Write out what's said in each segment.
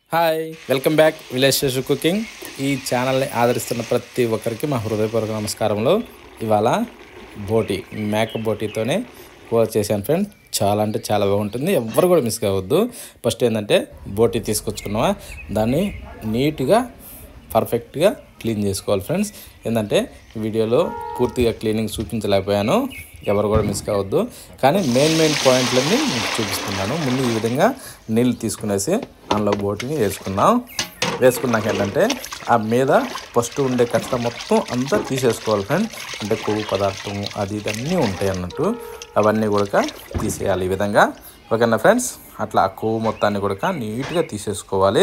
hi welcome back village Seshu cooking ఈ ఛానల్ని ఆదరిస్తున్న ప్రతి ఒక్కరికి మా హృదయపూర్వక నమస్కారములు ఇవాళ బోటి మేక బోటీతోనే కూర చేశాను ఫ్రెండ్ చాలా అంటే చాలా బాగుంటుంది ఎవ్వరు కూడా మిస్ కావద్దు ఫస్ట్ ఏంటంటే బోటి తీసుకొచ్చుకున్నావా దాన్ని నీట్గా పర్ఫెక్ట్గా క్లీన్ చేసుకోవాలి ఫ్రెండ్స్ ఏంటంటే వీడియోలో పూర్తిగా క్లీనింగ్ చూపించలేకపోయాను ఎవరు కూడా మిస్ కావద్దు కానీ మెయిన్ మెయిన్ పాయింట్లన్నీ మీకు చూపిస్తున్నాను ముందు ఈ విధంగా నీళ్ళు తీసుకునేసి అందులో బోటిని వేసుకున్నాం వేసుకున్నాక ఏంటంటే ఆ మీద ఫస్ట్ ఉండే కష్ట మొత్తం అంతా తీసేసుకోవాలి ఫ్రెండ్ అంటే కొవ్వు పదార్థం అది ఇది అన్నీ ఉంటాయి అన్నట్టు అవన్నీ కూడా తీసేయాలి ఈ విధంగా ఓకేనా ఫ్రెండ్స్ అట్లా ఆ కొవ్వు మొత్తాన్ని కూడా నీట్గా తీసేసుకోవాలి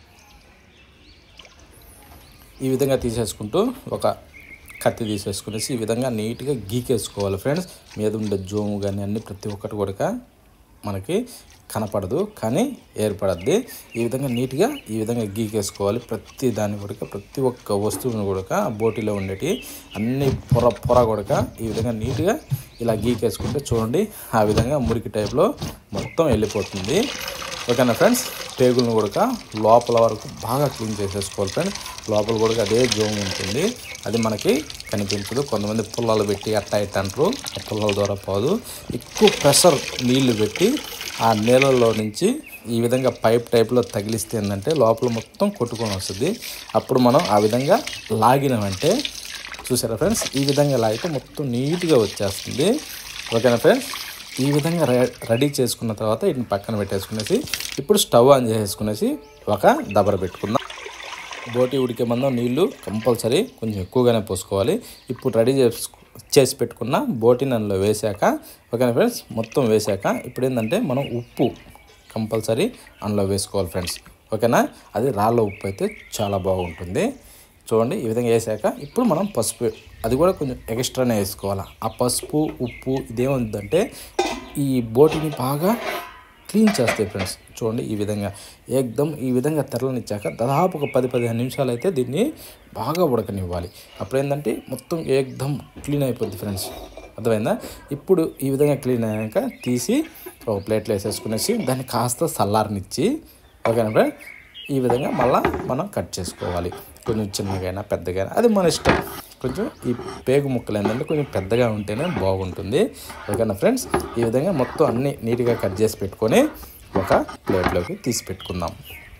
ఈ విధంగా తీసేసుకుంటూ ఒక కత్తి తీసేసుకునేసి ఈ విధంగా నీట్గా గీకేసుకోవాలి ఫ్రెండ్స్ మీద ఉండే జోము కానీ అన్ని ప్రతి ఒక్కటి కూడా మనకి కనపడదు కానీ ఏర్పడద్ది ఈ విధంగా నీట్గా ఈ విధంగా గీకేసుకోవాలి ప్రతి దాన్ని కూడా ప్రతి ఒక్క వస్తువుని కూడా ఆ బోటిలో ఉండేటి అన్ని పొర పొర కూడా ఈ విధంగా నీట్గా ఇలా గీకేసుకుంటే చూడండి ఆ విధంగా మురికి టైప్లో మొత్తం వెళ్ళిపోతుంది ఓకేనా ఫ్రెండ్స్ పేగులను కూడా లోపల వరకు బాగా క్లీన్ చేసేసుకోవాలి ఫ్రెండ్స్ లోపల కూడా అదే జోమ్ ఉంటుంది అది మనకి కనిపించదు కొంతమంది పుల్లలు పెట్టి అట్ట ఇట్ట అంటారు ఆ పుల్లల ద్వారా పోదు ఎక్కువ ప్రెషర్ నీళ్లు పెట్టి ఆ నీళ్ళలో నుంచి ఈ విధంగా పైప్ టైప్లో తగిలిస్తే ఏంటంటే లోపల మొత్తం కొట్టుకొని వస్తుంది అప్పుడు మనం ఆ విధంగా లాగినామంటే చూసారా ఫ్రెండ్స్ ఈ విధంగా లాగితే మొత్తం నీట్గా వచ్చేస్తుంది ఓకేనా ఫ్రెండ్స్ ఈ విధంగా రె- రెడీ చేసుకున్న తర్వాత వీటిని పక్కన పెట్టేసుకునేసి ఇప్పుడు స్టవ్ ఆన్ చేసేసుకునేసి ఒక దబర పెట్టుకుందాం బోటి ఉడికే మందం నీళ్లు కంపల్సరీ కొంచెం ఎక్కువగానే పోసుకోవాలి ఇప్పుడు రెడీ చేసుకు చేసి పెట్టుకున్న బోటిని అందులో వేసాక ఓకేనా ఫ్రెండ్స్ మొత్తం వేసాక ఇప్పుడు ఏంటంటే మనం ఉప్పు కంపల్సరీ అందులో వేసుకోవాలి ఫ్రెండ్స్ ఓకేనా అది రాళ్ళ ఉప్పు అయితే చాలా బాగుంటుంది చూడండి ఈ విధంగా వేసాక ఇప్పుడు మనం పసుపు అది కూడా కొంచెం ఎక్స్ట్రానే వేసుకోవాలి ఆ పసుపు ఉప్పు ఇదేముందంటే ఈ బోటిని బాగా క్లీన్ చేస్తాయి ఫ్రెండ్స్ చూడండి ఈ విధంగా ఏకదమ్ ఈ విధంగా తెరలనిచ్చాక దాదాపు ఒక పది పదిహేను నిమిషాలు అయితే దీన్ని బాగా ఉడకనివ్వాలి అప్పుడు ఏంటంటే మొత్తం ఏకదమ్ క్లీన్ అయిపోద్ది ఫ్రెండ్స్ అర్థమైందా ఇప్పుడు ఈ విధంగా క్లీన్ అయ్యాక తీసి ఒక ప్లేట్లో వేసేసుకునేసి దాన్ని కాస్త చల్లారనిచ్చి ఓకేనా ఫ్రెండ్ ఈ విధంగా మళ్ళీ మనం కట్ చేసుకోవాలి కొంచెం చిన్నగైనా పెద్దగా అది మన ఇష్టం కొంచెం ఈ పేగు ముక్కలు ఏంటంటే కొంచెం పెద్దగా ఉంటేనే బాగుంటుంది ఓకేనా ఫ్రెండ్స్ ఈ విధంగా మొత్తం అన్ని నీట్గా కట్ చేసి పెట్టుకొని ఒక ప్లేట్లోకి తీసి పెట్టుకుందాం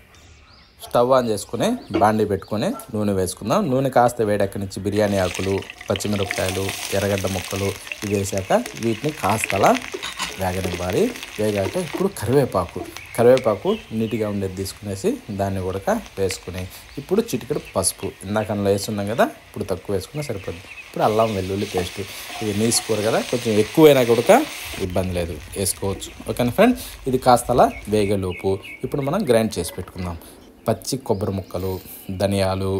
స్టవ్ ఆన్ చేసుకుని బాండీ పెట్టుకొని నూనె వేసుకుందాం నూనె కాస్త వేడెక్కనిచ్చి బిర్యానీ ఆకులు పచ్చిమిరపకాయలు ఎర్రగడ్డ ముక్కలు ఇవి వేసాక వీటిని కాస్త అలా వేగనివ్వాలి వేగాక ఇప్పుడు కరివేపాకు కరివేపాకు నీట్గా ఉండేది తీసుకునేసి దాన్ని కూడా వేసుకుని ఇప్పుడు చిటికెడు పసుపు ఇందాక అందులో వేస్తున్నాం కదా ఇప్పుడు తక్కువ వేసుకున్నా సరిపోద్ది ఇప్పుడు అల్లం వెల్లుల్లి పేస్ట్ ఇది నీసుకోరు కదా కొంచెం ఎక్కువైనా కూడా ఇబ్బంది లేదు వేసుకోవచ్చు ఓకేనా ఫ్రెండ్ ఇది కాస్త అలా వేగలోపు ఇప్పుడు మనం గ్రైండ్ చేసి పెట్టుకుందాం పచ్చి కొబ్బరి ముక్కలు ధనియాలు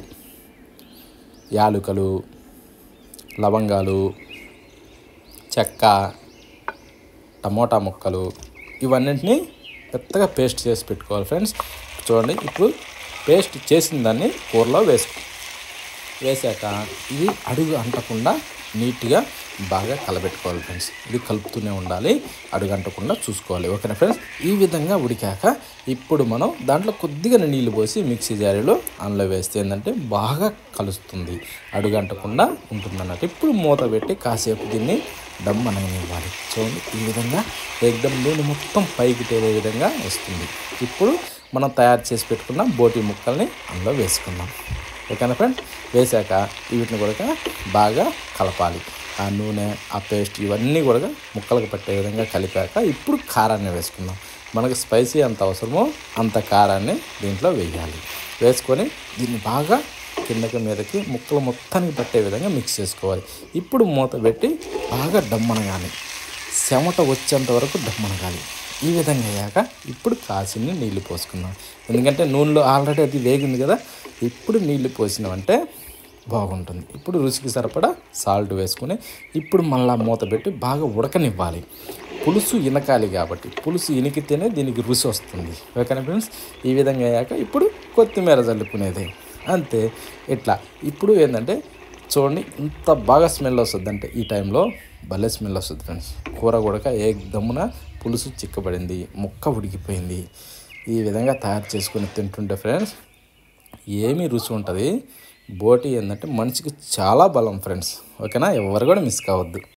యాలుకలు లవంగాలు చెక్క టమోటా ముక్కలు ఇవన్నింటినీ పెద్దగా పేస్ట్ చేసి పెట్టుకోవాలి ఫ్రెండ్స్ చూడండి ఇప్పుడు పేస్ట్ చేసిన దాన్ని కూరలో వేసుకో వేసాక ఇది అడుగు అంటకుండా నీట్గా బాగా కలబెట్టుకోవాలి ఫ్రెండ్స్ ఇది కలుపుతూనే ఉండాలి అడుగు అంటకుండా చూసుకోవాలి ఓకేనా ఫ్రెండ్స్ ఈ విధంగా ఉడికాక ఇప్పుడు మనం దాంట్లో కొద్దిగా నీళ్ళు పోసి మిక్సీ జారీలో అందులో వేస్తే ఏంటంటే బాగా కలుస్తుంది అడుగు అంటకుండా ఉంటుంది అన్నట్టు ఇప్పుడు మూత పెట్టి కాసేపు దీన్ని దమ్ అనగనివ్వాలి చూడండి ఈ విధంగా ఎగ్దమ్ నూనె మొత్తం పైకి తేలే విధంగా వస్తుంది ఇప్పుడు మనం తయారు చేసి పెట్టుకున్న బోటి ముక్కల్ని అందులో వేసుకుందాం ఓకేనా ఫ్రెండ్ వేసాక వీటిని కూడా బాగా కలపాలి ఆ నూనె ఆ పేస్ట్ ఇవన్నీ కూడా ముక్కలకు పట్టే విధంగా కలిపాక ఇప్పుడు కారాన్ని వేసుకుందాం మనకు స్పైసీ ఎంత అవసరమో అంత కారాన్ని దీంట్లో వేయాలి వేసుకొని దీన్ని బాగా కిందకి మీదకి ముక్కలు మొత్తానికి పట్టే విధంగా మిక్స్ చేసుకోవాలి ఇప్పుడు మూత పెట్టి బాగా డమ్మనగాలి చెమట వచ్చేంత వరకు డమ్మనగాలి ఈ విధంగా అయ్యాక ఇప్పుడు కాసిన్ని నీళ్లు పోసుకుందాం ఎందుకంటే నూనెలో ఆల్రెడీ అది వేగింది కదా ఇప్పుడు నీళ్లు పోసినామంటే బాగుంటుంది ఇప్పుడు రుచికి సరిపడా సాల్ట్ వేసుకుని ఇప్పుడు మళ్ళా మూత పెట్టి బాగా ఉడకనివ్వాలి పులుసు ఇనకాలి కాబట్టి పులుసు ఇనికితేనే దీనికి రుచి వస్తుంది ఓకేనా ఫ్రెండ్స్ ఈ విధంగా అయ్యాక ఇప్పుడు కొత్తిమీర చల్లుకునేది అంతే ఇట్లా ఇప్పుడు ఏంటంటే చూడండి ఇంత బాగా స్మెల్ వస్తుంది అంటే ఈ టైంలో భలే స్మెల్ వస్తుంది ఫ్రెండ్స్ కూర కూడా ఏ దమ్మున పులుసు చిక్కబడింది ముక్క ఉడికిపోయింది ఈ విధంగా తయారు చేసుకుని తింటుంటే ఫ్రెండ్స్ ఏమీ రుచి ఉంటుంది బోటి ఏంటంటే మనిషికి చాలా బలం ఫ్రెండ్స్ ఓకేనా ఎవరు కూడా మిస్ కావద్దు